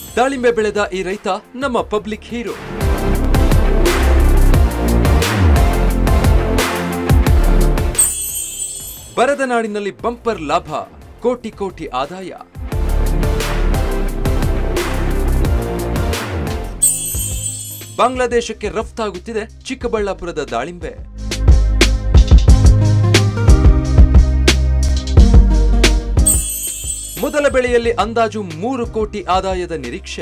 ದಾಳಿಂಬೆ ಬೆಳೆದ ಈ ರೈತ ನಮ್ಮ ಪಬ್ಲಿಕ್ ಹೀರೋ ಬರದ ನಾಡಿನಲ್ಲಿ ಬಂಪರ್ ಲಾಭ ಕೋಟಿ ಕೋಟಿ ಆದಾಯ ಬಾಂಗ್ಲಾದೇಶಕ್ಕೆ ರಫ್ತಾಗುತ್ತಿದೆ ಚಿಕ್ಕಬಳ್ಳಾಪುರದ ದಾಳಿಂಬೆ ಮೊದಲ ಬೆಳೆಯಲ್ಲಿ ಅಂದಾಜು ಮೂರು ಕೋಟಿ ಆದಾಯದ ನಿರೀಕ್ಷೆ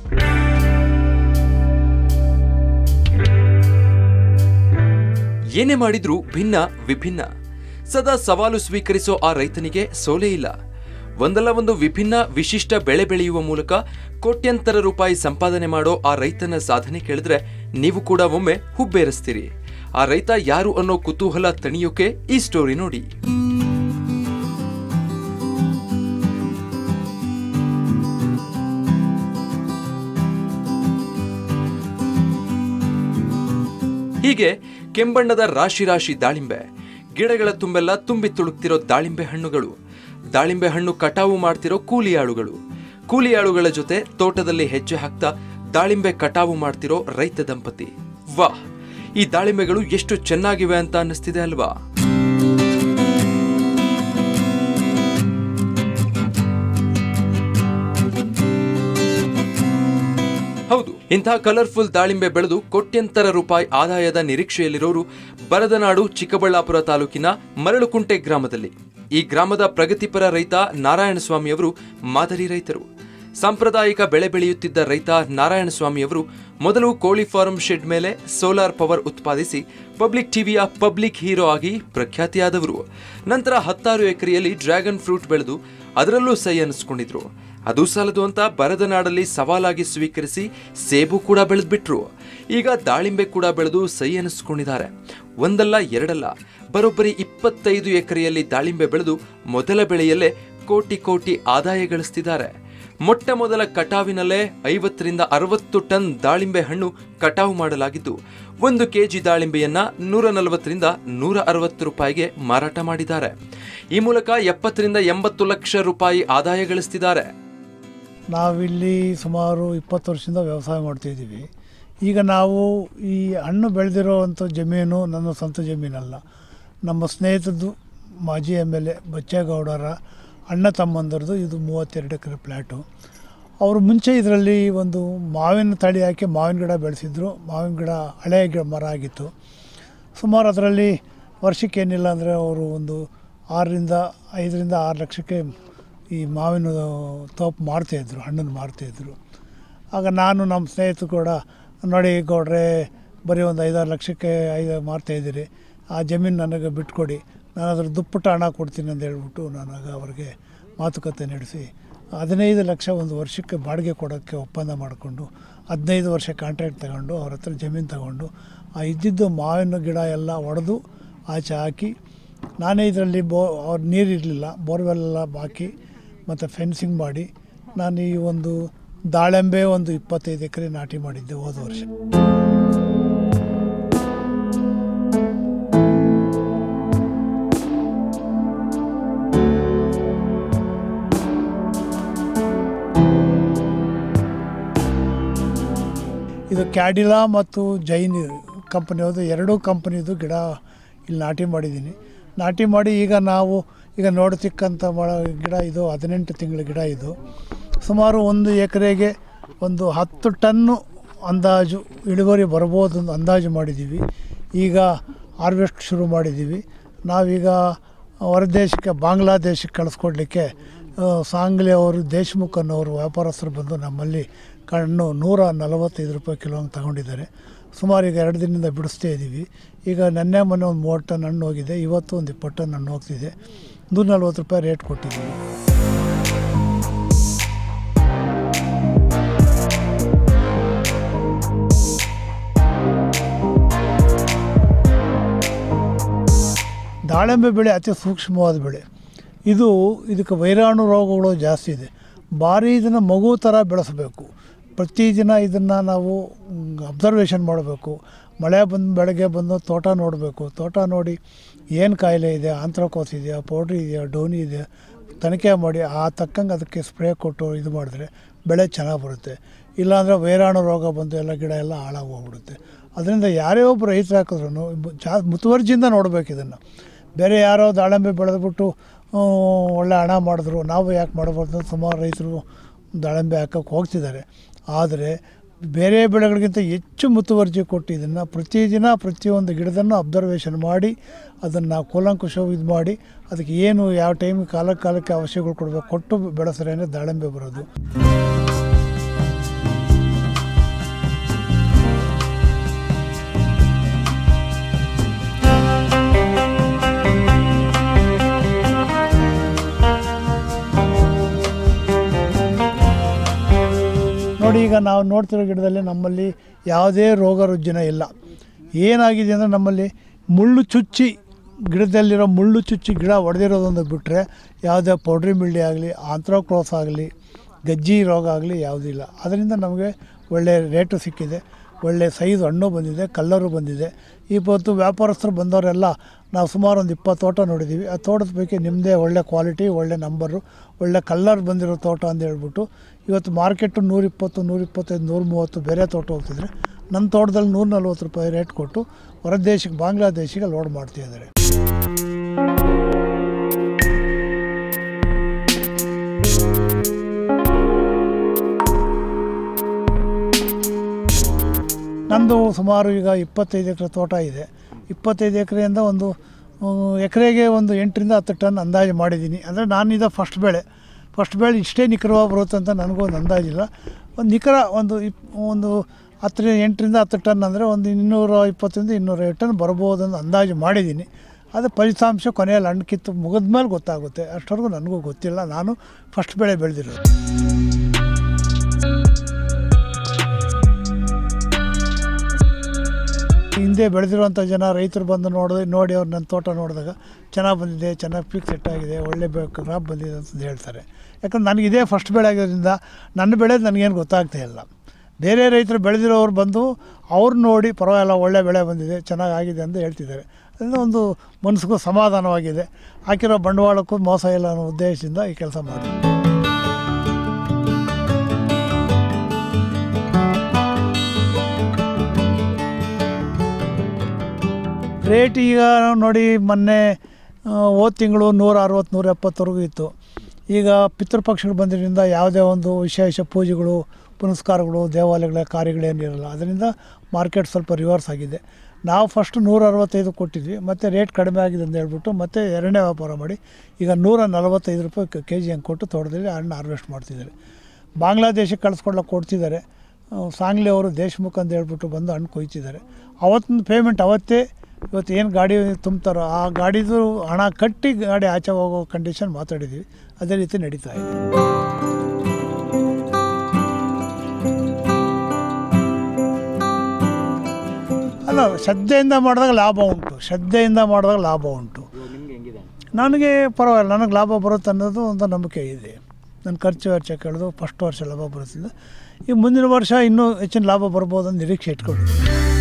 ಏನೇ ಮಾಡಿದ್ರೂ ಭಿನ್ನ ವಿಭಿನ್ನ ಸದಾ ಸವಾಲು ಸ್ವೀಕರಿಸೋ ಆ ರೈತನಿಗೆ ಸೋಲೇ ಇಲ್ಲ ಒಂದಲ್ಲ ಒಂದು ವಿಭಿನ್ನ ವಿಶಿಷ್ಟ ಬೆಳೆ ಬೆಳೆಯುವ ಮೂಲಕ ಕೋಟ್ಯಂತರ ರೂಪಾಯಿ ಸಂಪಾದನೆ ಮಾಡೋ ಆ ರೈತನ ಸಾಧನೆ ಕೇಳಿದ್ರೆ ನೀವು ಕೂಡ ಒಮ್ಮೆ ಹುಬ್ಬೇರಿಸ್ತೀರಿ ಆ ರೈತ ಯಾರು ಅನ್ನೋ ಕುತೂಹಲ ತಣಿಯೋಕೆ ಈ ಸ್ಟೋರಿ ನೋಡಿ ಹೀಗೆ ಕೆಂಬಣ್ಣದ ರಾಶಿ ರಾಶಿ ದಾಳಿಂಬೆ ಗಿಡಗಳ ತುಂಬೆಲ್ಲ ತುಂಬಿ ತುಳುಕ್ತಿರೋ ದಾಳಿಂಬೆ ಹಣ್ಣುಗಳು ದಾಳಿಂಬೆ ಹಣ್ಣು ಕಟಾವು ಮಾಡ್ತಿರೋ ಕೂಲಿಯಾಳುಗಳು ಕೂಲಿಯಾಳುಗಳ ಜೊತೆ ತೋಟದಲ್ಲಿ ಹೆಜ್ಜೆ ಹಾಕ್ತಾ ದಾಳಿಂಬೆ ಕಟಾವು ಮಾಡ್ತಿರೋ ರೈತ ದಂಪತಿ ವಾಹ್ ಈ ದಾಳಿಂಬೆಗಳು ಎಷ್ಟು ಚೆನ್ನಾಗಿವೆ ಅಂತ ಅನ್ನಿಸ್ತಿದೆ ಅಲ್ವಾ ಹೌದು ಇಂತಹ ಕಲರ್ಫುಲ್ ದಾಳಿಂಬೆ ಬೆಳೆದು ಕೋಟ್ಯಂತರ ರೂಪಾಯಿ ಆದಾಯದ ನಿರೀಕ್ಷೆಯಲ್ಲಿರೋರು ಬರದನಾಡು ಚಿಕ್ಕಬಳ್ಳಾಪುರ ತಾಲೂಕಿನ ಮರಳುಕುಂಟೆ ಗ್ರಾಮದಲ್ಲಿ ಈ ಗ್ರಾಮದ ಪ್ರಗತಿಪರ ರೈತ ನಾರಾಯಣಸ್ವಾಮಿಯವರು ಮಾದರಿ ರೈತರು ಸಾಂಪ್ರದಾಯಿಕ ಬೆಳೆ ಬೆಳೆಯುತ್ತಿದ್ದ ರೈತ ನಾರಾಯಣಸ್ವಾಮಿಯವರು ಮೊದಲು ಕೋಳಿ ಫಾರ್ಮ್ ಶೆಡ್ ಮೇಲೆ ಸೋಲಾರ್ ಪವರ್ ಉತ್ಪಾದಿಸಿ ಪಬ್ಲಿಕ್ ಟಿವಿಯ ಪಬ್ಲಿಕ್ ಹೀರೋ ಆಗಿ ಪ್ರಖ್ಯಾತಿಯಾದವರು ನಂತರ ಹತ್ತಾರು ಎಕರೆಯಲ್ಲಿ ಡ್ರ್ಯಾಗನ್ ಫ್ರೂಟ್ ಬೆಳೆದು ಅದರಲ್ಲೂ ಸೈ ಅನ್ನಿಸ್ಕೊಂಡಿದ್ರು ಅದು ಸಾಲದು ಅಂತ ಬರದ ನಾಡಲ್ಲಿ ಸವಾಲಾಗಿ ಸ್ವೀಕರಿಸಿ ಸೇಬು ಕೂಡ ಬೆಳೆದ್ಬಿಟ್ರು ಈಗ ದಾಳಿಂಬೆ ಕೂಡ ಬೆಳೆದು ಸೈ ಅನ್ನಿಸ್ಕೊಂಡಿದ್ದಾರೆ ಒಂದಲ್ಲ ಎರಡಲ್ಲ ಬರೋಬ್ಬರಿ ಇಪ್ಪತ್ತೈದು ಎಕರೆಯಲ್ಲಿ ದಾಳಿಂಬೆ ಬೆಳೆದು ಮೊದಲ ಬೆಳೆಯಲ್ಲೇ ಕೋಟಿ ಕೋಟಿ ಆದಾಯ ಗಳಿಸ್ತಿದ್ದಾರೆ ಮೊಟ್ಟ ಮೊದಲ ಕಟಾವಿನಲ್ಲೇ ಐವತ್ತರಿಂದ ಅರವತ್ತು ಟನ್ ದಾಳಿಂಬೆ ಹಣ್ಣು ಕಟಾವು ಮಾಡಲಾಗಿದ್ದು ಒಂದು ಕೆಜಿ ದಾಳಿಂಬೆಯನ್ನ ನೂರ ನಲವತ್ತರಿಂದ ನೂರ ಅರವತ್ತು ರೂಪಾಯಿಗೆ ಮಾರಾಟ ಮಾಡಿದ್ದಾರೆ ಈ ಮೂಲಕ ಎಪ್ಪತ್ತರಿಂದ ಎಂಬತ್ತು ಲಕ್ಷ ರೂಪಾಯಿ ಆದಾಯ ಗಳಿಸ್ತಿದ್ದಾರೆ ನಾವಿಲ್ಲಿ ಸುಮಾರು ಇಪ್ಪತ್ತು ವರ್ಷದಿಂದ ವ್ಯವಸಾಯ ಮಾಡ್ತಾಯಿದ್ದೀವಿ ಈಗ ನಾವು ಈ ಹಣ್ಣು ಬೆಳೆದಿರೋವಂಥ ಜಮೀನು ನನ್ನ ಸ್ವಂತ ಜಮೀನಲ್ಲ ನಮ್ಮ ಸ್ನೇಹಿತದ್ದು ಮಾಜಿ ಎಮ್ ಎಲ್ ಎ ಬಚ್ಚೇಗೌಡರ ಅಣ್ಣ ತಮ್ಮಂದರದು ಇದು ಮೂವತ್ತೆರಡು ಎಕರೆ ಪ್ಲ್ಯಾಟು ಅವರು ಮುಂಚೆ ಇದರಲ್ಲಿ ಒಂದು ಮಾವಿನ ತಳಿ ಹಾಕಿ ಮಾವಿನ ಗಿಡ ಬೆಳೆಸಿದ್ರು ಮಾವಿನ ಗಿಡ ಹಳೆಯ ಗಿಡ ಮರ ಆಗಿತ್ತು ಸುಮಾರು ಅದರಲ್ಲಿ ವರ್ಷಕ್ಕೆ ಏನಿಲ್ಲ ಅಂದರೆ ಅವರು ಒಂದು ಆರರಿಂದ ಐದರಿಂದ ಆರು ಲಕ್ಷಕ್ಕೆ ಈ ಮಾವಿನ ತೋಪು ಮಾಡ್ತಾಯಿದ್ರು ಹಣ್ಣನ್ನು ಮಾರ್ತಾಯಿದ್ರು ಆಗ ನಾನು ನಮ್ಮ ಸ್ನೇಹಿತರು ಕೂಡ ನೋಡಿ ಗೌಡ್ರೆ ಬರೀ ಒಂದು ಐದಾರು ಲಕ್ಷಕ್ಕೆ ಐದು ಮಾರ್ತಾಯಿದ್ದೀರಿ ಆ ಜಮೀನು ನನಗೆ ಬಿಟ್ಕೊಡಿ ನಾನು ಅದ್ರ ದುಪ್ಪಟ್ಟು ಹಣ ಕೊಡ್ತೀನಿ ಅಂತ ಹೇಳ್ಬಿಟ್ಟು ನನಗೆ ಅವ್ರಿಗೆ ಮಾತುಕತೆ ನಡೆಸಿ ಹದಿನೈದು ಲಕ್ಷ ಒಂದು ವರ್ಷಕ್ಕೆ ಬಾಡಿಗೆ ಕೊಡೋಕ್ಕೆ ಒಪ್ಪಂದ ಮಾಡಿಕೊಂಡು ಹದಿನೈದು ವರ್ಷ ಕಾಂಟ್ರಾಕ್ಟ್ ತಗೊಂಡು ಅವ್ರ ಹತ್ರ ಜಮೀನು ತಗೊಂಡು ಆ ಇದ್ದಿದ್ದು ಮಾವಿನ ಗಿಡ ಎಲ್ಲ ಒಡೆದು ಆಚೆ ಹಾಕಿ ನಾನೇ ಇದರಲ್ಲಿ ಬೋ ಅವ್ರ ನೀರಿರಲಿಲ್ಲ ಬೋರ್ವೆಲ್ ಎಲ್ಲ ಹಾಕಿ ಮತ್ತು ಫೆನ್ಸಿಂಗ್ ಮಾಡಿ ನಾನು ಈ ಒಂದು ದಾಳಿಂಬೆ ಒಂದು ಇಪ್ಪತ್ತೈದು ಎಕರೆ ನಾಟಿ ಮಾಡಿದ್ದೆ ಹೋದ ವರ್ಷ ಇದು ಕ್ಯಾಡಿಲಾ ಮತ್ತು ಜೈನ್ ಕಂಪನಿಯದು ಎರಡೂ ಕಂಪನಿದು ಗಿಡ ಇಲ್ಲಿ ನಾಟಿ ಮಾಡಿದ್ದೀನಿ ನಾಟಿ ಮಾಡಿ ಈಗ ನಾವು ಈಗ ನೋಡ್ತಿಕ್ಕಂಥ ಮಳ ಗಿಡ ಇದು ಹದಿನೆಂಟು ತಿಂಗಳ ಗಿಡ ಇದು ಸುಮಾರು ಒಂದು ಎಕರೆಗೆ ಒಂದು ಹತ್ತು ಟನ್ನು ಅಂದಾಜು ಇಳುವರಿ ಬರ್ಬೋದು ಅಂತ ಅಂದಾಜು ಮಾಡಿದ್ದೀವಿ ಈಗ ಹಾರ್ವೆಸ್ಟ್ ಶುರು ಮಾಡಿದ್ದೀವಿ ನಾವೀಗ ಹೊರದೇಶಕ್ಕೆ ಬಾಂಗ್ಲಾದೇಶಕ್ಕೆ ಕಳಿಸ್ಕೊಡ್ಲಿಕ್ಕೆ ಆ, ಸಾಂಗ್ಲಿ ಅವರು ದೇಶ್ಮುಖ್ ಅನ್ನೋರು ವ್ಯಾಪಾರಸ್ಥರು ಬಂದು ನಮ್ಮಲ್ಲಿ ಕಣ್ಣು ನೂರ ನಲವತ್ತೈದು ರೂಪಾಯಿ ಕಿಲೋ ಹಂಗೆ ತಗೊಂಡಿದ್ದಾರೆ ಸುಮಾರು ಈಗ ಎರಡು ದಿನದಿಂದ ಬಿಡಿಸ್ತಾ ಇದ್ದೀವಿ ಈಗ ನೆನ್ನೆ ಮೊನ್ನೆ ಒಂದು ಮೂವತ್ತು ಟನ್ ಹಣ್ಣು ಹೋಗಿದೆ ಇವತ್ತು ಒಂದು ಇಪ್ಪತ್ತು ಟನ್ ಹಣ್ಣು ಹೋಗ್ತಿದೆ ನೂರ ನಲ್ವತ್ತು ರೂಪಾಯಿ ರೇಟ್ ಕೊಟ್ಟಿದ್ದೀವಿ ದಾಳಿಂಬೆ ಬೆಳೆ ಅತಿ ಸೂಕ್ಷ್ಮವಾದ ಬೆಳೆ ಇದು ಇದಕ್ಕೆ ವೈರಾಣು ರೋಗಗಳು ಜಾಸ್ತಿ ಇದೆ ಭಾರಿ ಇದನ್ನು ಮಗು ಥರ ಬೆಳೆಸಬೇಕು ಪ್ರತಿದಿನ ಇದನ್ನು ನಾವು ಅಬ್ಸರ್ವೇಷನ್ ಮಾಡಬೇಕು ಮಳೆ ಬಂದು ಬೆಳಗ್ಗೆ ಬಂದು ತೋಟ ನೋಡಬೇಕು ತೋಟ ನೋಡಿ ಏನು ಕಾಯಿಲೆ ಇದೆ ಆಂಥ್ರಕೋಸ್ ಇದೆಯಾ ಪೌಡ್ರಿ ಇದೆಯಾ ಡೋನಿ ಇದೆಯಾ ತನಿಖೆ ಮಾಡಿ ಆ ತಕ್ಕಂಗೆ ಅದಕ್ಕೆ ಸ್ಪ್ರೇ ಕೊಟ್ಟು ಇದು ಮಾಡಿದ್ರೆ ಬೆಳೆ ಚೆನ್ನಾಗಿ ಬರುತ್ತೆ ಇಲ್ಲಾಂದರೆ ವೈರಾಣು ರೋಗ ಬಂದು ಎಲ್ಲ ಗಿಡ ಎಲ್ಲ ಹಾಳಾಗಿ ಹೋಗ್ಬಿಡುತ್ತೆ ಅದರಿಂದ ಯಾರೇ ಒಬ್ಬ ರೈತರು ಹಾಕಿದ್ರು ಜಾ ಮುತುವರ್ಜಿಯಿಂದ ನೋಡ್ಬೇಕು ಇದನ್ನು ಬೇರೆ ಯಾರೋ ದಾಳಿಂಬೆ ಬೆಳೆದ್ಬಿಟ್ಟು ಆ, ಒಳ್ಳೆ ಹಣ ಮಾಡಿದ್ರು ನಾವು ಯಾಕೆ ಮಾಡಬಾರ್ದು ಅಂತ ಸುಮಾರು ರೈತರು ದಾಳಿಂಬೆ ಹಾಕೋಕ್ಕೆ ಹೋಗ್ತಿದ್ದಾರೆ ಆದರೆ ಬೇರೆ ಬೆಳೆಗಳಿಗಿಂತ ಹೆಚ್ಚು ಮುತುವರ್ಜಿ ಕೊಟ್ಟು ಇದನ್ನು ಪ್ರತಿದಿನ ಪ್ರತಿಯೊಂದು ಗಿಡದನ್ನು ಅಬ್ಸರ್ವೇಷನ್ ಮಾಡಿ ಅದನ್ನು ಕೂಲಂಕುಷ ಇದು ಮಾಡಿ ಅದಕ್ಕೆ ಏನು ಯಾವ ಟೈಮ್ ಕಾಲ ಕಾಲಕ್ಕೆ ಅವಶ್ಯಕಗಳು ಕೊಡಬೇಕು ಕೊಟ್ಟು ಬೆಳೆಸ್ರೆ ದಾಳಿಂಬೆ ಬರೋದು ನೋಡಿ ಈಗ ನಾವು ನೋಡ್ತಿರೋ ಗಿಡದಲ್ಲಿ ನಮ್ಮಲ್ಲಿ ಯಾವುದೇ ರೋಗ ರುಜಿನ ಇಲ್ಲ ಏನಾಗಿದೆ ಅಂದರೆ ನಮ್ಮಲ್ಲಿ ಮುಳ್ಳು ಚುಚ್ಚಿ ಗಿಡದಲ್ಲಿರೋ ಮುಳ್ಳು ಚುಚ್ಚಿ ಗಿಡ ಒಡೆದಿರೋದೊಂದು ಬಿಟ್ಟರೆ ಯಾವುದೇ ಪೌಡ್ರಿ ಮಿಲ್ಡಿ ಆಗಲಿ ಆಂಥ್ರೋಕ್ರೋಸ್ ಆಗಲಿ ಗಜ್ಜಿ ರೋಗ ಆಗಲಿ ಯಾವುದೂ ಇಲ್ಲ ಅದರಿಂದ ನಮಗೆ ಒಳ್ಳೆಯ ರೇಟು ಸಿಕ್ಕಿದೆ ಒಳ್ಳೆಯ ಸೈಜ್ ಹಣ್ಣು ಬಂದಿದೆ ಕಲ್ಲರು ಬಂದಿದೆ ಇವತ್ತು ವ್ಯಾಪಾರಸ್ಥರು ಬಂದವರೆಲ್ಲ ನಾವು ಸುಮಾರು ಒಂದು ಇಪ್ಪತ್ತು ತೋಟ ನೋಡಿದ್ದೀವಿ ಆ ತೋಟದ ಪೈಕಿ ನಿಮ್ಮದೇ ಒಳ್ಳೆ ಕ್ವಾಲಿಟಿ ಒಳ್ಳೆ ನಂಬರು ಒಳ್ಳೆ ಕಲ್ಲರ್ ಬಂದಿರೋ ತೋಟ ಅಂತ ಹೇಳ್ಬಿಟ್ಟು ಇವತ್ತು ಮಾರ್ಕೆಟು ನೂರಿಪ್ಪತ್ತು ನೂರಿಪ್ಪತ್ತೈದು ನೂರ ಮೂವತ್ತು ಬೇರೆ ತೋಟ ಹೋಗ್ತಿದ್ರೆ ನನ್ನ ತೋಟದಲ್ಲಿ ನೂರ ನಲ್ವತ್ತು ರೂಪಾಯಿ ರೇಟ್ ಕೊಟ್ಟು ಹೊರ ದೇಶಕ್ಕೆ ಬಾಂಗ್ಲಾದೇಶಿಗೆ ಲೋಡ್ ಮಾಡ್ತಿದ್ದಾರೆ ನಂದು ಸುಮಾರು ಈಗ ಇಪ್ಪತ್ತೈದು ಎಕರೆ ತೋಟ ಇದೆ ಇಪ್ಪತ್ತೈದು ಎಕರೆಯಿಂದ ಒಂದು ಆ, ಎಕರೆಗೆ ಒಂದು ಎಂಟರಿಂದ ಹತ್ತು ಟನ್ ಅಂದಾಜು ಮಾಡಿದ್ದೀನಿ ಅಂದರೆ ನಾನಿದ ಫಸ್ಟ್ ಬೆಳೆ ಫಸ್ಟ್ ಬೆಳೆ ಇಷ್ಟೇ ನಿಖರವಾಗಿ ಬರುತ್ತೆ ಅಂತ ನನಗೂ ಒಂದು ಅಂದಾಜಿಲ್ಲ ಒಂದು ನಿಖರ ಒಂದು ಇಪ್ ಒಂದು ಹತ್ತರಿಂದ ಎಂಟರಿಂದ ಹತ್ತು ಟನ್ ಅಂದರೆ ಒಂದು ಇನ್ನೂರ ಇಪ್ಪತ್ತರಿಂದ ಇನ್ನೂರೈವತ್ತು ಟನ್ ಬರ್ಬೋದು ಅಂತ ಅಂದಾಜು ಮಾಡಿದ್ದೀನಿ ಅದು ಫಲಿತಾಂಶ ಕೊನೆಯಲ್ಲಿ ಹಣ್ಣು ಕಿತ್ತು ಮುಗಿದ ಮೇಲೆ ಗೊತ್ತಾಗುತ್ತೆ ಅಷ್ಟವರೆಗೂ ನನಗೂ ಗೊತ್ತಿಲ್ಲ ನಾನು ಫಸ್ಟ್ ಬೆಳೆ ಬೆಳೆದಿರೋದು ಹಿಂದೆ ಬೆಳೆದಿರುವಂಥ ಜನ ರೈತರು ಬಂದು ನೋಡಿದ್ರೆ ನೋಡಿ ಅವ್ರು ನನ್ನ ತೋಟ ನೋಡಿದಾಗ ಚೆನ್ನಾಗಿ ಬಂದಿದೆ ಚೆನ್ನಾಗಿ ಪೀಕ್ ಸೆಟ್ ಆಗಿದೆ ಒಳ್ಳೆ ಬೆ ಕ್ರಾಪ್ ಬಂದಿದೆ ಅಂತ ಹೇಳ್ತಾರೆ ಯಾಕಂದ್ರೆ ನನಗೆ ಇದೇ ಫಸ್ಟ್ ಬೆಳೆ ಆಗಿರೋದ್ರಿಂದ ನನ್ನ ಬೆಳೆ ನನಗೇನು ಗೊತ್ತಾಗ್ತಾ ಇಲ್ಲ ಬೇರೆ ರೈತರು ಬೆಳೆದಿರೋರು ಬಂದು ಅವ್ರು ನೋಡಿ ಪರವಾಗಿಲ್ಲ ಒಳ್ಳೆ ಬೆಳೆ ಬಂದಿದೆ ಚೆನ್ನಾಗಿ ಆಗಿದೆ ಅಂತ ಹೇಳ್ತಿದ್ದಾರೆ ಅದರಿಂದ ಒಂದು ಮನಸ್ಸಿಗೂ ಸಮಾಧಾನವಾಗಿದೆ ಹಾಕಿರೋ ಬಂಡವಾಳಕ್ಕೂ ಮೋಸ ಇಲ್ಲ ಅನ್ನೋ ಉದ್ದೇಶದಿಂದ ಈ ಕೆಲಸ ಮಾಡಿ ರೇಟ್ ಈಗ ನೋಡಿ ಮೊನ್ನೆ ಹೋದ ತಿಂಗಳು ನೂರ ಅರವತ್ತು ನೂರ ಎಪ್ಪತ್ತವರೆಗೂ ಇತ್ತು ಈಗ ಪಿತೃಪಕ್ಷಗಳು ಬಂದಿದ್ದರಿಂದ ಯಾವುದೇ ಒಂದು ವಿಶೇಷ ಪೂಜೆಗಳು ಪುನಸ್ಕಾರಗಳು ದೇವಾಲಯಗಳ ಕಾರ್ಯಗಳೇನಿರಲ್ಲ ಅದರಿಂದ ಮಾರ್ಕೆಟ್ ಸ್ವಲ್ಪ ರಿವರ್ಸ್ ಆಗಿದೆ ನಾವು ಫಸ್ಟ್ ನೂರ ಅರವತ್ತೈದು ಕೊಟ್ಟಿದ್ವಿ ಮತ್ತು ರೇಟ್ ಕಡಿಮೆ ಆಗಿದೆ ಅಂತ ಹೇಳ್ಬಿಟ್ಟು ಮತ್ತೆ ಎರಡನೇ ವ್ಯಾಪಾರ ಮಾಡಿ ಈಗ ನೂರ ನಲವತ್ತೈದು ರೂಪಾಯಿ ಕೆ ಜಿ ಹಂಗೆ ಕೊಟ್ಟು ತೋಟದಲ್ಲಿ ಹಣ್ಣು ಹಾರ್ವೆಸ್ಟ್ ಮಾಡ್ತಿದ್ದಾರೆ ಬಾಂಗ್ಲಾದೇಶಕ್ಕೆ ಕಳಿಸ್ಕೊಡ್ಲಕ್ಕೆ ಕೊಡ್ತಿದ್ದಾರೆ ಆ, ಸಾಂಗ್ಲಿ ಅವರು ದೇಶಮುಖ್ ಅಂತ ಹೇಳ್ಬಿಟ್ಟು ಬಂದು ಹಣ್ಣು ಕೊಯ್ತಿದ್ದಾರೆ ಅವತ್ತಿನ ಪೇಮೆಂಟ್ ಅವತ್ತೇ ಇವತ್ತು ಏನು ಗಾಡಿ ತುಂಬ್ತಾರೋ ಆ ಗಾಡಿದು ಹಣ ಕಟ್ಟಿ ಗಾಡಿ ಆಚೆ ಹೋಗೋ ಕಂಡೀಷನ್ ಮಾತಾಡಿದ್ದೀವಿ ಅದೇ ರೀತಿ ನಡೀತಾ ಇದೆ ಅಲ್ಲ ಶ್ರದ್ಧೆಯಿಂದ ಮಾಡಿದಾಗ ಲಾಭ ಉಂಟು ಶ್ರದ್ಧೆಯಿಂದ ಮಾಡಿದಾಗ ಲಾಭ ಉಂಟು ನನಗೆ ಪರವಾಗಿಲ್ಲ ನನಗೆ ಲಾಭ ಬರುತ್ತೆ ಅನ್ನೋದು ಒಂದು ನಂಬಿಕೆ ಇದೆ ನನ್ನ ಖರ್ಚು ವೆಚ್ಚ ಕೇಳಿದು ಫಸ್ಟ್ ವರ್ಷ ಲಾಭ ಬರುತ್ತಿಲ್ಲ ಈ ಮುಂದಿನ ವರ್ಷ ಇನ್ನೂ ಹೆಚ್ಚಿನ ಲಾಭ ಬರ್ಬೋದು ಅಂತ ನಿರೀಕ್ಷೆ ಇಟ್ಕೊಂಡಿದ್ದೀನಿ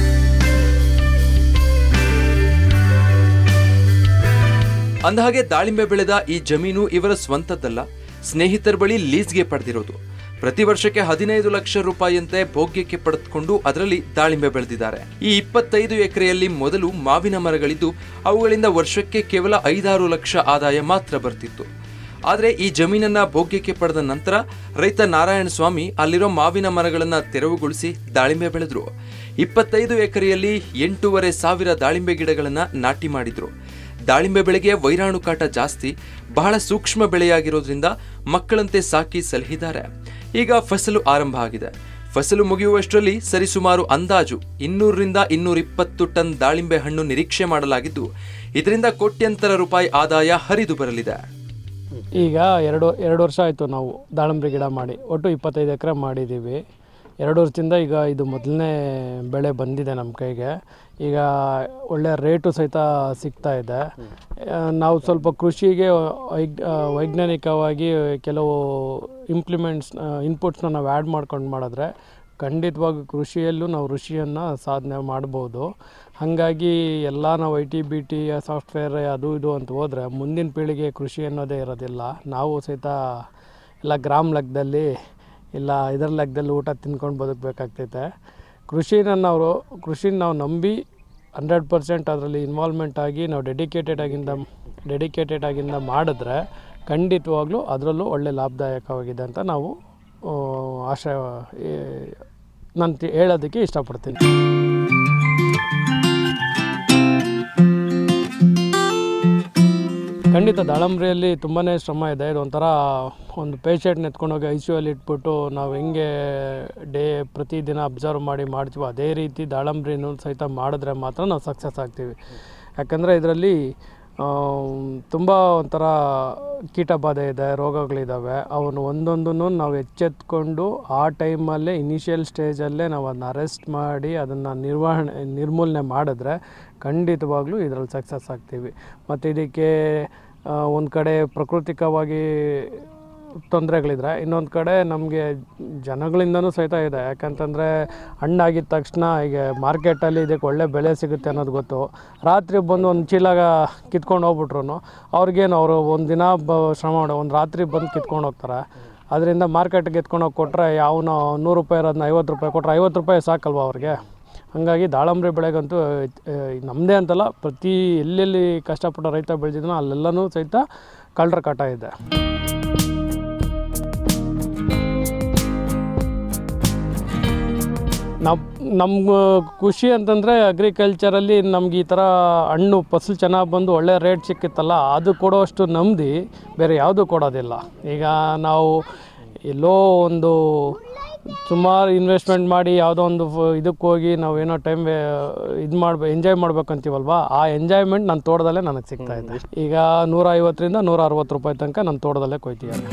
ಅಂದಹಾಗೆ ದಾಳಿಂಬೆ ಬೆಳೆದ ಈ ಜಮೀನು ಇವರ ಸ್ವಂತದ್ದಲ್ಲ ಸ್ನೇಹಿತರ ಬಳಿ ಲೀಸ್ಗೆ ಪಡೆದಿರೋದು ಪ್ರತಿ ವರ್ಷಕ್ಕೆ ಹದಿನೈದು ಲಕ್ಷ ರೂಪಾಯಿಯಂತೆ ಭೋಗ್ಯಕ್ಕೆ ಪಡೆದುಕೊಂಡು ಅದರಲ್ಲಿ ದಾಳಿಂಬೆ ಬೆಳೆದಿದ್ದಾರೆ ಈ ಇಪ್ಪತ್ತೈದು ಎಕರೆಯಲ್ಲಿ ಮೊದಲು ಮಾವಿನ ಮರಗಳಿದ್ದು ಅವುಗಳಿಂದ ವರ್ಷಕ್ಕೆ ಕೇವಲ ಐದಾರು ಲಕ್ಷ ಆದಾಯ ಮಾತ್ರ ಬರ್ತಿತ್ತು ಆದರೆ ಈ ಜಮೀನನ್ನ ಭೋಗ್ಯಕ್ಕೆ ಪಡೆದ ನಂತರ ರೈತ ನಾರಾಯಣ ಸ್ವಾಮಿ ಅಲ್ಲಿರೋ ಮಾವಿನ ಮರಗಳನ್ನ ತೆರವುಗೊಳಿಸಿ ದಾಳಿಂಬೆ ಬೆಳೆದ್ರು ಇಪ್ಪತ್ತೈದು ಎಕರೆಯಲ್ಲಿ ಎಂಟೂವರೆ ಸಾವಿರ ದಾಳಿಂಬೆ ಗಿಡಗಳನ್ನ ನಾಟಿ ಮಾಡಿದ್ರು ದಾಳಿಂಬೆ ಬೆಳೆಗೆ ವೈರಾಣು ಕಾಟ ಜಾಸ್ತಿ ಬಹಳ ಸೂಕ್ಷ್ಮ ಬೆಳೆಯಾಗಿರೋದ್ರಿಂದ ಮಕ್ಕಳಂತೆ ಸಾಕಿ ಸಲಹಿದ್ದಾರೆ ಈಗ ಫಸಲು ಆರಂಭ ಆಗಿದೆ ಫಸಲು ಮುಗಿಯುವಷ್ಟರಲ್ಲಿ ಸರಿಸುಮಾರು ಅಂದಾಜು ಇನ್ನೂರರಿಂದ ಇನ್ನೂರಿಪ್ಪತ್ತು ಟನ್ ದಾಳಿಂಬೆ ಹಣ್ಣು ನಿರೀಕ್ಷೆ ಮಾಡಲಾಗಿದ್ದು ಇದರಿಂದ ಕೋಟ್ಯಂತರ ರೂಪಾಯಿ ಆದಾಯ ಹರಿದು ಬರಲಿದೆ ಈಗ ಎರಡು ಎರಡು ವರ್ಷ ಆಯಿತು ನಾವು ದಾಳಂಬ್ರಿ ಗಿಡ ಮಾಡಿ ಒಟ್ಟು ಇಪ್ಪತ್ತೈದು ಎಕರೆ ಮಾಡಿದ್ದೀವಿ ಎರಡು ವರ್ಷದಿಂದ ಈಗ ಇದು ಮೊದಲನೇ ಬೆಳೆ ಬಂದಿದೆ ನಮ್ಮ ಕೈಗೆ ಈಗ ಒಳ್ಳೆ ರೇಟು ಸಹಿತ ಸಿಗ್ತಾ ಇದೆ ಆ, ನಾವು ಸ್ವಲ್ಪ ಕೃಷಿಗೆ ವೈಗ್ ಆ, ವೈಜ್ಞಾನಿಕವಾಗಿ ಕೆಲವು ಇಂಪ್ಲಿಮೆಂಟ್ಸ್ ಇನ್ಪುಟ್ಸ್ನ ನಾವು ಆ್ಯಡ್ ಮಾಡ್ಕೊಂಡು ಮಾಡಿದ್ರೆ ಖಂಡಿತವಾಗಿ ಕೃಷಿಯಲ್ಲೂ ನಾವು ಋಷಿಯನ್ನು ಸಾಧನೆ ಮಾಡ್ಬೋದು ಹಾಗಾಗಿ ಎಲ್ಲ ನಾವು I T B T software ಅದು ಇದು ಅಂತ ಹೋದರೆ ಮುಂದಿನ ಪೀಳಿಗೆ ಕೃಷಿ ಅನ್ನೋದೇ ಇರೋದಿಲ್ಲ ನಾವು ಸಹಿತ ಎಲ್ಲ ಗ್ರಾಮ ಲೆಕ್ಕದಲ್ಲಿ ಇಲ್ಲ ಇದರ ಲೆಕ್ಕದಲ್ಲಿ ಊಟ ತಿನ್ಕೊಂಡು ಬದುಕಬೇಕಾಗ್ತೈತೆ ಕೃಷಿನ ನಾವು ಕೃಷಿನ ನಾವು ನಂಬಿ ಹಂಡ್ರೆಡ್ ಪರ್ಸೆಂಟ್ ಅದರಲ್ಲಿ ಇನ್ವಾಲ್ವ್ಮೆಂಟ್ ಆಗಿ ನಾವು ಡೆಡಿಕೇಟೆಡ್ ಆಗಿಂದ ಡೆಡಿಕೇಟೆಡ್ ಆಗಿಂದ ಮಾಡಿದ್ರೆ ಖಂಡಿತವಾಗ್ಲೂ ಅದರಲ್ಲೂ ಒಳ್ಳೆ ಲಾಭದಾಯಕವಾಗಿದೆ ಅಂತ ನಾವು ಆ, ಆಶಯ ನಾನು ಹೇಳೋದಕ್ಕೆ ಇಷ್ಟಪಡ್ತೀನಿ ಖಂಡಿತ ದಾಳಂಬ್ರಿಯಲ್ಲಿ ತುಂಬಾ ಶ್ರಮ ಇದೆ ಇದು ಒಂಥರ ಒಂದು ಪೇಷಂಟ್ನ ಎತ್ಕೊಂಡೋಗಿ ಐ ಸಿ ಯುಲ್ಲಿ ಇಟ್ಬಿಟ್ಟು ನಾವು ಹೆಂಗೆ ಡೇ ಪ್ರತಿದಿನ ಅಬ್ಸರ್ವ್ ಮಾಡಿ ಮಾಡ್ತೀವೋ ಅದೇ ರೀತಿ ದಾಳಂಬ್ರಿನೂ ಸಹಿತ ಮಾಡಿದ್ರೆ ಮಾತ್ರ ನಾವು ಸಕ್ಸಸ್ ಆಗ್ತೀವಿ ಯಾಕಂದರೆ ಇದರಲ್ಲಿ ತುಂಬ ಒಂಥರ ಕೀಟ ಬಾಧೆ ಇದೆ ರೋಗಗಳಿದ್ದಾವೆ ಅವನು ಒಂದೊಂದನ್ನು ನಾವು ಎಚ್ಚೆತ್ಕೊಂಡು ಆ ಟೈಮಲ್ಲೇ ಇನಿಷಿಯಲ್ ಸ್ಟೇಜಲ್ಲೇ ನಾವು ಅದನ್ನ ಅರೆಸ್ಟ್ ಮಾಡಿ ಅದನ್ನು ನಿರ್ವಹಣೆ ನಿರ್ಮೂಲನೆ ಮಾಡಿದ್ರೆ ಖಂಡಿತವಾಗ್ಲೂ ಇದರಲ್ಲಿ ಸಕ್ಸಸ್ ಆಗ್ತೀವಿ ಮತ್ತು ಇದಕ್ಕೆ ಒಂದು ಕಡೆ ಪ್ರಾಕೃತಿಕವಾಗಿ ತೊಂದರೆಗಳಿದ್ರೆ ಇನ್ನೊಂದು ಕಡೆ ನಮಗೆ ಜನಗಳಿಂದನೂ ಸಹಿತ ಇದೆ ಯಾಕಂತಂದರೆ ಹಣ್ಣಾಗಿದ್ದ ತಕ್ಷಣ ಈಗ ಮಾರ್ಕೆಟಲ್ಲಿ ಇದಕ್ಕೆ ಒಳ್ಳೆ ಬೆಲೆ ಸಿಗುತ್ತೆ ಅನ್ನೋದು ಗೊತ್ತು ರಾತ್ರಿ ಬಂದು ಒಂದು ಚೀಲ ಕಿತ್ಕೊಂಡು ಹೋಗ್ಬಿಟ್ರು ಅವ್ರಿಗೇನು ಅವರು ಒಂದು ದಿನ ಬ ಶ್ರಮ ಮಾಡೋ ಒಂದು ರಾತ್ರಿ ಬಂದು ಕಿತ್ಕೊಂಡು ಹೋಗ್ತಾರೆ ಅದರಿಂದ ಮಾರ್ಕೆಟ್ಗೆ ಎತ್ಕೊಂಡು ಹೋಗಿ ಕೊಟ್ಟರೆ ಯಾವನೋ ನೂರು ರೂಪಾಯಿ ಇರೋದನ್ನ ಐವತ್ತು ರೂಪಾಯಿ ಕೊಟ್ಟರೆ ಐವತ್ತು ರೂಪಾಯಿ ಸಾಕಲ್ವ ಅವ್ರಿಗೆ ಹಾಗಾಗಿ ದಾಳಂಬ್ರಿ ಬೆಳೆಗಂತೂ ನಮ್ಮದೇ ಅಂತಲ್ಲ ಪ್ರತಿ ಎಲ್ಲೆಲ್ಲಿ ಕಷ್ಟಪಟ್ಟ ರೈತ ಬೆಳೆದಿದ್ದನೋ ಅಲ್ಲೆಲ್ಲನೂ ಸಹಿತ ಕಳ್ಳರ ಕಾಟ ಇದೆ ನಾವು ನಮ್ಮ ಖುಷಿ ಅಂತಂದರೆ ಅಗ್ರಿಕಲ್ಚರಲ್ಲಿ ನಮ್ಗೆ ಈ ಥರ ಹಣ್ಣು ಫಸಲು ಚೆನ್ನಾಗಿ ಬಂದು ಒಳ್ಳೆ ರೇಟ್ ಸಿಕ್ಕಿತ್ತಲ್ಲ ಅದು ಕೊಡೋಷ್ಟು ನಂಬಿ ಬೇರೆ ಯಾವುದೂ ಕೊಡೋದಿಲ್ಲ ಈಗ ನಾವು ಎಲ್ಲೋ ಒಂದು ಸುಮಾರು ಇನ್ವೆಸ್ಟ್ಮೆಂಟ್ ಮಾಡಿ ಯಾವುದೋ ಒಂದು ಇದಕ್ಕೆ ಹೋಗಿ ನಾವು ಏನೋ ಟೈಮ್ ಇದು ಮಾಡ್ಬೇಕು ಎಂಜಾಯ್ ಮಾಡ್ಬೇಕಂತೀವಲ್ವಾ ಆ ಎಂಜಾಯ್ಮೆಂಟ್ ನನ್ನ ತೋಟದಲ್ಲೇ ನನಗೆ ಸಿಗ್ತಾ ಇದೆ ಈಗ ನೂರ ಐವತ್ತರಿಂದ ನೂರ ಅರವತ್ತು ರೂಪಾಯಿ ತನಕ ನನ್ನ ತೋಟದಲ್ಲೇ ಕೊಯ್ತಿದ್ದಾರೆ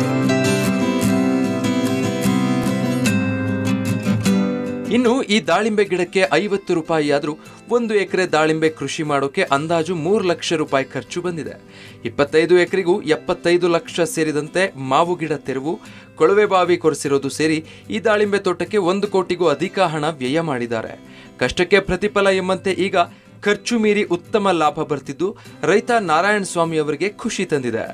ಇನ್ನು ಈ ದಾಳಿಂಬೆ ಗಿಡಕ್ಕೆ ಐವತ್ತು ರೂಪಾಯಿ ಆದರೂ ಒಂದು ಎಕರೆ ದಾಳಿಂಬೆ ಕೃಷಿ ಮಾಡೋಕೆ ಅಂದಾಜು ಮೂರು ಲಕ್ಷ ರೂಪಾಯಿ ಖರ್ಚು ಬಂದಿದೆ ಇಪ್ಪತ್ತೈದು ಎಕರೆಗೂ ಎಪ್ಪತ್ತೈದು ಲಕ್ಷ ಸೇರಿದಂತೆ ಮಾವು ಗಿಡ ತೆರವು ಕೊಳವೆ ಬಾವಿ ಕೊರೆಸಿರೋದು ಸೇರಿ ಈ ದಾಳಿಂಬೆ ತೋಟಕ್ಕೆ ಒಂದು ಕೋಟಿಗೂ ಅಧಿಕ ಹಣ ವ್ಯಯ ಮಾಡಿದ್ದಾರೆ ಕಷ್ಟಕ್ಕೆ ಪ್ರತಿಫಲ ಎಂಬಂತೆ ಈಗ ಖರ್ಚು ಮೀರಿ ಉತ್ತಮ ಲಾಭ ಬರ್ತಿದ್ದು ರೈತ ನಾರಾಯಣ ಸ್ವಾಮಿ ಅವರಿಗೆ ಖುಷಿ ತಂದಿದೆ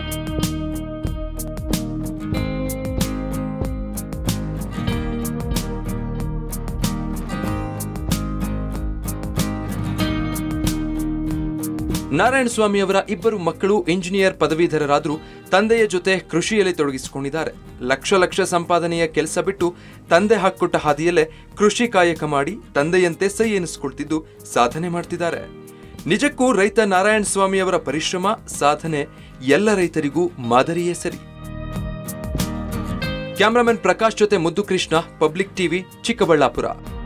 ನಾರಾಯಣ ಸ್ವಾಮಿ ಅವರ ಇಬ್ಬರು ಮಕ್ಕಳು ಇಂಜಿನಿಯರ್ ಪದವೀಧರರಾದರೂ ತಂದೆಯ ಜೊತೆ ಕೃಷಿಯಲ್ಲಿ ತೊಡಗಿಸಿಕೊಂಡಿದ್ದಾರೆ ಲಕ್ಷ ಲಕ್ಷ ಸಂಪಾದನೆಯ ಕೆಲಸ ಬಿಟ್ಟು ತಂದೆ ಹಾಕ್ಕೊಟ್ಟ ಹಾದಿಯಲ್ಲೇ ಕೃಷಿ ಕಾಯಕ ಮಾಡಿ ತಂದೆಯಂತೆ ಸೈ ಎನಿಸ್ಕೊಳ್ತಿದ್ದು ಸಾಧನೆ ಮಾಡ್ತಿದ್ದಾರೆ ನಿಜಕ್ಕೂ ರೈತ ನಾರಾಯಣ ಸ್ವಾಮಿ ಅವರ ಪರಿಶ್ರಮ ಸಾಧನೆ ಎಲ್ಲ ರೈತರಿಗೂ ಮಾದರಿಯೇ ಸರಿ ಕ್ಯಾಮರಾಮನ್ ಪ್ರಕಾಶ್ ಜೊತೆ ಮುದ್ದು ಕೃಷ್ಣ ಪಬ್ಲಿಕ್ ಟಿವಿ ಚಿಕ್ಕಬಳ್ಳಾಪುರ